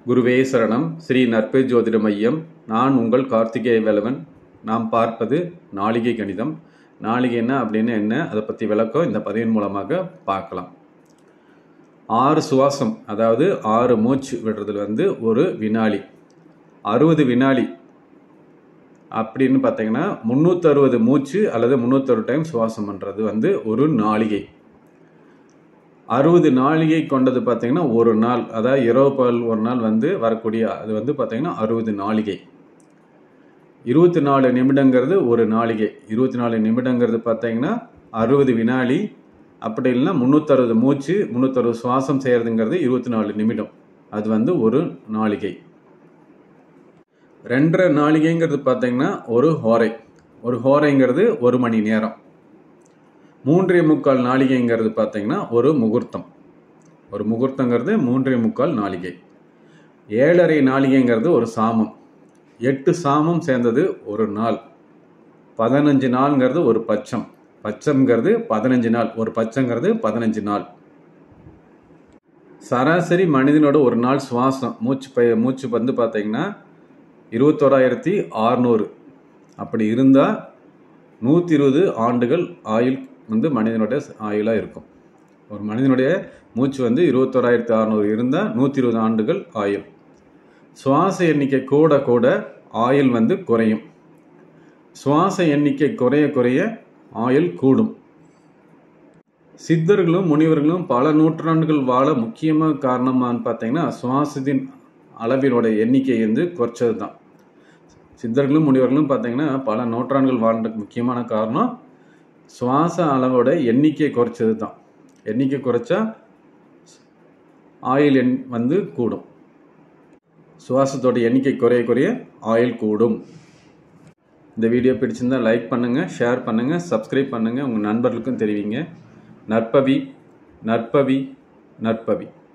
குருவே சரணம் ஸ்ரீ நற்பே ஜோதிட மையம் நான் உங்கள் கார்த்திகேய வேலவன் நாம் பார்ப்பது நாளிகை கணிதம் நாளிகைன்னா அப்படின்னு என்ன அதை பற்றி விளக்கம் இந்த பதிவின் மூலமாக பார்க்கலாம் ஆறு சுவாசம் அதாவது ஆறு மூச்சு விடுறதுல வந்து ஒரு வினாடி அறுபது வினாடி அப்படின்னு பார்த்தீங்கன்னா முந்நூற்றறுபது மூச்சு அல்லது முந்நூற்றறுபது டைம் சுவாசம் பண்ணுறது வந்து ஒரு நாளிகை அறுபது நாளிகை கொண்டது பார்த்தீங்கன்னா ஒரு நாள் அதாவது இரவு பகல் ஒரு நாள் வந்து வரக்கூடிய அது வந்து பார்த்தீங்கன்னா அறுபது நாளிகை இருபத்தி நாலு நிமிடங்கிறது ஒரு நாளிகை இருபத்தி நாலு நிமிடங்கிறது பார்த்தீங்கன்னா அறுபது வினாடி அப்படி இல்லைன்னா முந்நூற்றறுபது மூச்சு முந்நூற்றறுபது சுவாசம் செய்கிறதுங்கிறது இருபத்தி நாலு நிமிடம் அது வந்து ஒரு நாளிகை ரெண்டரை நாளிகைங்கிறது பார்த்தீங்கன்னா ஒரு ஹோரை ஒரு ஹோரைங்கிறது ஒரு மணி நேரம் மூன்றே முக்கால் நாளிகைங்கிறது பார்த்தீங்கன்னா ஒரு முகூர்த்தம் ஒரு முகூர்த்தங்கிறது மூன்றே முக்கால் நாளிகை ஏழரை நாளிகைங்கிறது ஒரு சாமம் எட்டு சாமம் சேர்ந்தது ஒரு நாள் பதினஞ்சு நாள்ங்கிறது ஒரு பச்சம் பச்சம்ங்கிறது பதினஞ்சு நாள் ஒரு பச்சங்கிறது பதினஞ்சு நாள் சராசரி மனிதனோட ஒரு நாள் சுவாசம் மூச்சு பய மூச்சு வந்து பார்த்தீங்கன்னா இருபத்தோராயிரத்தி ஆறுநூறு அப்படி இருந்தால் நூற்றி இருபது ஆண்டுகள் ஆயுள் வந்து மனிதனுடைய ஆயுளாக இருக்கும் ஒரு மனிதனுடைய மூச்சு வந்து இருபத்தோராயிரத்தி அறநூறு இருந்தால் நூற்றி இருபது ஆண்டுகள் ஆயுள் சுவாச எண்ணிக்கை கூட கூட ஆயுள் வந்து குறையும் சுவாச எண்ணிக்கை குறைய குறைய ஆயுள் கூடும் சித்தர்களும் முனிவர்களும் பல நூற்றாண்டுகள் வாழ முக்கியமாக காரணமானு பார்த்தீங்கன்னா சுவாசத்தின் அளவினோட எண்ணிக்கை வந்து குறைச்சது தான் சித்தர்களும் முனிவர்களும் பார்த்தீங்கன்னா பல நூற்றாண்டுகள் வாழ்றதுக்கு முக்கியமான காரணம் சுவாச அளவோட எண்ணிக்கை குறைச்சது தான் எண்ணிக்கை குறைச்சா ஆயில் எண் வந்து கூடும் சுவாசத்தோட எண்ணிக்கை குறைய குறைய ஆயில் கூடும் இந்த வீடியோ பிடிச்சிருந்தா லைக் பண்ணுங்கள் ஷேர் பண்ணுங்கள் சப்ஸ்கிரைப் பண்ணுங்கள் உங்கள் நண்பர்களுக்கும் தெரிவிங்க நற்பவி நற்பவி நற்பவி